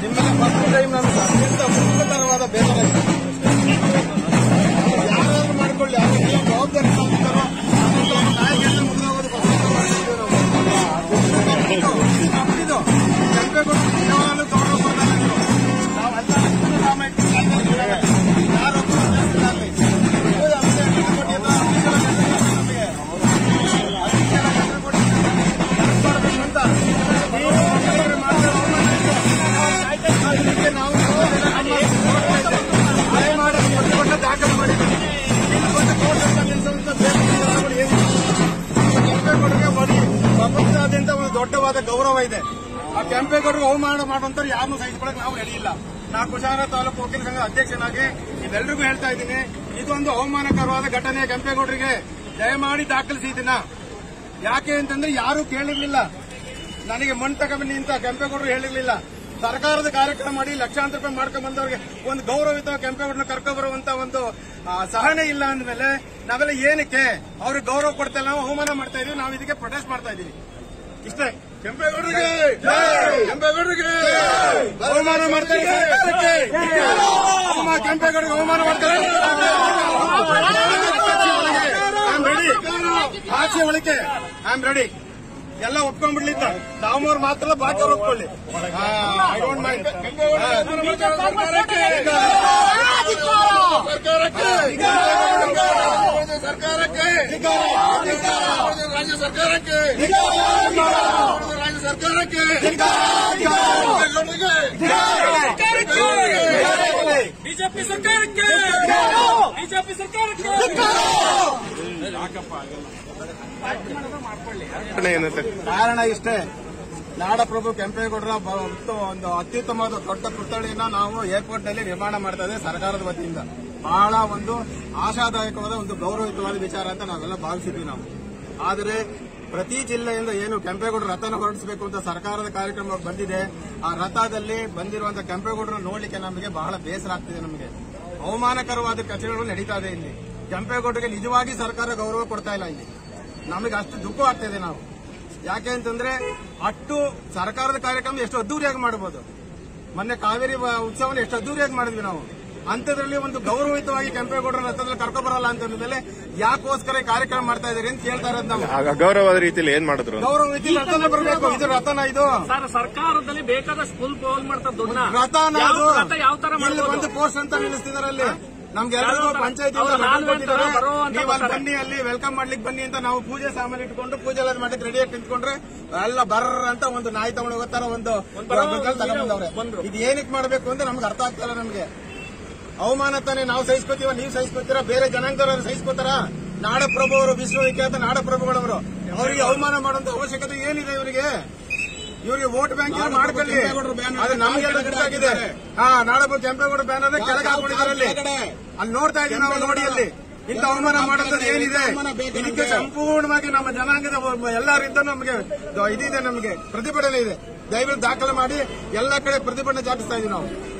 ನಿಮಗೆ first time ನಮ್ಗೆ ಅತ್ಯಂತ ಮುಖ್ಯತರವಾದ ಬೇಸರ ಇದೆ. ಯಾರಾದ್ರೂ ಮಾಡ್ಕೊಳ್ಳಿ ಅದು ನೀವು ಜವಾಬ್ದಾರಿ ತಗೊಂಡಿದ್ದಾರೋ ಅದನ್ನ ನಾಯಿಗೆಲ್ಲ ಮುಗ್ದೋಗೋದು ತಪ್ಪಿದು ಕೆಂಪೇಗೌಡ ನಿಜವಾಗ್ಲೂ ಗೌರವ ಕೊಡಬೇಕು. ನಾವೆಲ್ಲ ಸಿದ್ದರಾಮಯ್ಯ ಯಾರೊಬ್ಬರು ಆಗ್ಲಿ. ಇದು ಅಷ್ಟೇ, ಕೊಟ್ಟಿದ್ದು ಅಧಿಕಾರ ನಮಗೆ. ಅಧಿಕಾರ ಕೊಟ್ಟಿದ್ದು ಅಂತ. ನೀವು ಹೋಗಿ ಮಾತ್ರ ಅದಕ್ಕೆ ನಾವು ದಯಮಾಡಿ ಪ್ರತಿಭಟನೆ ದಾಖಲೆ ಮಾಡಿದ್ದೀವಿ ಇಲ್ಲಿ ಬಂದು ಕೋರ್ಟ್ ಅಂತ ನಿಲ್ಲಿಸುವಂತ ಬೇರೆ ವಿಚಾರಗಳು ಏನಿಲ್ಲ. ಕೆಂಪೇಗೌಡರಿಗೆ ಒಂದು ಪ್ರಪಂಚದಾದ್ಯಂತ ಒಂದು ದೊಡ್ಡವಾದ ಗೌರವ ಇದೆ ಆ ಕೆಂಪೇಗೌಡರಿಗೆ ಅವಮಾನ ಮಾಡುವಂತ ಯಾರನ್ನೂ ಸಹಿಸಿಕೊಳ್ಳಕ್ಕೆ ನಾವು ರೆಡಿ ಇಲ್ಲ ನಾ ಕುಶಾರ ತಾಲೂಕು ವಕೀಲ ಸಂಘ ಅಧ್ಯಕ್ಷನಾಗಿ ಇವೆಲ್ಲರಿಗೂ ಹೇಳ್ತಾ ಇದ್ದೀನಿ ಇದೊಂದು ಅವಮಾನಕರವಾದ ಘಟನೆ ಕೆಂಪೇಗೌಡರಿಗೆ ದಯಮಾಡಿ ದಾಖಲಿಸಿ ಇದನ್ನ ಯಾಕೆ ಅಂತಂದ್ರೆ ಯಾರು ಕೇಳಿರ್ಲಿಲ್ಲ ನನಗೆ ಮಣ್ಣು ತಗೊಂಬನ್ನಿ ಅಂತ ಕೆಂಪೇಗೌಡರು ಹೇಳಿರ್ಲಿಲ್ಲ ಸರ್ಕಾರದ ಕಾರ್ಯಕ್ರಮ ಮಾಡಿ ಲಕ್ಷಾಂತರ ರೂಪಾಯಿ ಮಾಡ್ಕೊಂಡ್ ಬಂದವ್ರಿಗೆ ಒಂದು ಗೌರವಿತ ಕೆಂಪೇಗೌಡನ ಕರ್ಕೊಂಡ್ ಬರುವಂತ ಒಂದು ಆ, ಸಹನೆ ಇಲ್ಲ ಅಂದ್ಮೇಲೆ ನಾವೆಲ್ಲ ಏನಕ್ಕೆ ಅವ್ರಿಗೆ ಗೌರವ ಕೊಡ್ತಾ ಇಲ್ಲ ನಾವು ಅವಮಾನ ಮಾಡ್ತಾ ಇದೀವಿ ನಾವು ಇದಕ್ಕೆ ಪ್ರೊಟೆಸ್ಟ್ ಮಾಡ್ತಾ ಇದೀವಿ ಇಷ್ಟೇ ಕೆಂಪೇಗೌಡರಿಗೆ ಕೆಂಪೇಗೌಡರಿಗೆ ಅವಮಾನ ಮಾಡ್ತಾರೆ ಸರ್ಕಾರಕ್ಕೆ. ಅವಮಾನ ಕೆಂಪೇಗೌಡರಿಗೆ ಅವಮಾನ ಮಾಡ್ತಾರೆ ರೆಡಿ ಆಚೆ ಒಳಗೆ ಐ ಆಮ್ ರೆಡಿ ಎಲ್ಲ ಒಪ್ಕೊಂಡ್ಬಿಡ್ಲಿದ್ದ ತಾವೂರ್ ಮಾತ್ರ ಬಾಕಿ ಒಪ್ಕೊಳ್ಳಿ ಐ ಡೋಂಟ್ ಮೈಂಡ್ ಸರ್ಕಾರಕ್ಕೆ ರಾಜ್ಯ ಸರ್ಕಾರಕ್ಕೆ ರಾಜ್ಯ ಸರ್ಕಾರಕ್ಕೆ ಬಿಜೆಪಿ ಸರ್ಕಾರಕ್ಕೆ ಬಿಜೆಪಿ ಸರ್ಕಾರಕ್ಕೆ ಕಾರಣ ಇಷ್ಟೇ ನಾಡಪ್ರಭು ಕೆಂಪೇಗೌಡರ ಬ- ಉತ್ತ- ಒಂದು ಅತ್ಯುತ್ತಮವಾದ ದೊಡ್ಡ ಪುತ್ಥಳಿಯನ್ನ ನಾವು ಏರ್ಪೋರ್ಟ್ ನಲ್ಲಿ ನಿರ್ಮಾಣ ಮಾಡ್ತಾ ಇದ್ದೇವೆ ಸರ್ಕಾರದ ವತಿಯಿಂದ ಬಹಳ ಒಂದು ಆಶಾದಾಯಕವಾದ ಒಂದು ಗೌರವಯುತವಾದ ವಿಚಾರ ಅಂತ ನಾವೆಲ್ಲ ಭಾವಿಸಿದ್ವಿ ನಾವು ಆದರೆ ಪ್ರತಿ ಜಿಲ್ಲೆಯಿಂದ ಏನು ಕೆಂಪೇಗೌಡರ ರಥನ ಹೊರಡಿಸಬೇಕು ಅಂತ ಸರ್ಕಾರದ ಕಾರ್ಯಕ್ರಮ ಬಂದಿದೆ ಆ ರಥದಲ್ಲಿ ಬಂದಿರುವಂತಹ ಕೆಂಪೇಗೌಡರ ನೋಡ್ಲಿಕ್ಕೆ ನಮಗೆ ಬಹಳ ಬೇಸರ ಆಗ್ತಿದೆ ನಮಗೆ ಅವಮಾನಕರವಾದ ಕಚೇರಿಗಳು ನಡೀತಾ ಇದೆ ಇಲ್ಲಿ ಕೆಂಪೇಗೌಡರಿಗೆ ನಿಜವಾಗಿ ಸರ್ಕಾರ ಗೌರವ ಕೊಡ್ತಾ ಇಲ್ಲ ಇಲ್ಲಿ ನಮಗೆ ಅಷ್ಟು ದುಃಖ ಆಗ್ತಿದೆ ನಾವು ಯಾಕೆ ಅಂತಂದ್ರೆ ಅಷ್ಟು ಸರ್ಕಾರದ ಕಾರ್ಯಕ್ರಮ ಎಷ್ಟು ಅದ್ದೂರಿಯಾಗಿ ಮಾಡಬಹುದು ಮೊನ್ನೆ ಕಾವೇರಿ ವ- ಉತ್ಸವನ ಎಷ್ಟು ಅದ್ದೂರಿಯಾಗಿ ಮಾಡಿದ್ವಿ ನಾವು ಅಂಥದ್ರಲ್ಲಿ ಒಂದು ಗೌರವಯುತವಾಗಿ ಕೆಂಪೇಗೌಡರ ರಥದಲ್ಲಿ ಕರ್ಕೊ ಬರಲ್ಲ ಅಂತ ಮೇಲೆ ಯಾಕೋಸ್ಕರ ಈ ಕಾರ್ಯಕ್ರಮ ಮಾಡ್ತಾ ಇದ್ದೀರಿ ಅಂತ ಕೇಳ್ತಾ ಇರೋದು ನಾವು ಅಗೌರವವಾದ ರೀತಿಯಲ್ಲಿ ಏನ್ ಮಾಡಿದ್ರು ಗೌರವ ರೀತಿ ರಥನ ಬರಬೇಕು ಇದು ರಥನ ಇದು ಸರ್ ಸರ್ಕಾರದಲ್ಲಿ ಬೇಕಾದಷ್ಟು ಫುಲ್ ಪೋಲ್ ಮಾಡ್ತಾರೆ ದುಡ್ಡನ್ನ ರಥನ ಯಾವ ಅದು ರಥ ಯಾವ ತರ ಇಲ್ಲಿ ಮಾಡ್ಬೋದು ಒಂದು ಪೋಸ್ಟ್ ಅಂತ ನಿಲ್ಲಿಸ್ತಿದಾರೆ ಅಲ್ಲಿ ನಮ್ಗೆ ಯಾವ ಎಲ್ಲರಿಗೂ ತರ? ಪಂಚಾಯತಿ ಅವ್ರು ನಾಲ್ಕು ತರ ಬರೋ ಅಂತ ನೀವು ಅಲ್ಲಿ ಬರ್ತಾರೆ. ಬನ್ನಿ ಅಲ್ಲಿ ವೆಲ್ಕಮ್ ಮಾಡ್ಲಿಕ್ಕೆ ಬನ್ನಿ ಅಂತ ನಾವು ಪೂಜೆ ಸಾಮಾನು ಇಟ್ಕೊಂಡು ಪೂಜೆ ಎಲ್ಲ ಮಾಡ್ಲಿಕ್ಕೆ ರೆಡಿ ಆಗಿ ನಿಂತ್ಕೊಂಡ್ರೆ ಎಲ್ಲ ಬರ್ರ ಅಂತ ಒಂದು ನಾಯಿ ತಗೊಂಡು ಹೋಗ್ತಾರ ಒಂದು ಬಗಲ್ ತಗೊಂಡ್ಬಂದವ್ರೆ ಇದು ಏನಕ್ಕೆ ಮಾಡಬೇಕು ಅಂತ ನಮ್ಗೆ ಅರ್ಥ ಆಗ್ತಾ ಇಲ್ಲ ನಮ್ಗೆ ಅವಮಾನ ತಾನೇ ನಾವು ಸಹಿಸ್ಕೋತೀವ ನೀವು ಸಹಿಸ್ಕೋತೀರಾ ಬೇರೆ ಜನಾಂಗದವರು ಸಹಿಸ್ಕೋತಾರ ನಾಡಪ್ರಭು ಅವರು ವಿಶ್ವವಿಖ್ಯಾತ ನಾಡಪ್ರಭುಗಳವರು ಅವರಿಗೆ ಅವಮಾನ ಮಾಡುವಂತ ಅವಶ್ಯಕತೆ ಏನಿದೆ ಇವರಿಗೆ ಇವರಿಗೆ ವೋಟ್ ಬ್ಯಾಂಕ್ ಮಾಡ್ಕೊಳ್ಳಿ ಅದು ನಮಗೆಲ್ಲ ಗೊತ್ತಾಗಿದೆ ಹಾ ನಾಡಪ್ಪ ಕೆಂಪೇಗೌಡ ಬ್ಯಾನರ್ ಕೆಳಗೆ ಹಾಕೊಂಡಿದ್ದಾರೆ ಅಲ್ಲಿ ಅಲ್ಲಿ ನೋಡ್ತಾ ಇದೀವಿ ನಾವು ನೋಡಿ ಅಲ್ಲಿ ಇಂಥ ಅವಮಾನ ಮಾಡುವಂತದ್ದು ಏನಿದೆ ಇದಕ್ಕೆ ಸಂಪೂರ್ಣವಾಗಿ ನಮ್ಮ ಜನಾಂಗದ ಒಬ್ಬ- ಎಲ್ಲರಿಂದ ನಮಗೆ ದ- ಇದಿದೆ ನಮಗೆ ಪ್ರತಿಭಟನೆ ಇದೆ ದಯವಿಟ್ಟು ದಾಖಲೆ ಮಾಡಿ ಎಲ್ಲ ಕಡೆ ಪ್ರತಿಭಟನೆ ಜಾಟಿಸ್ತಾ ಇದೀವಿ ನಾವು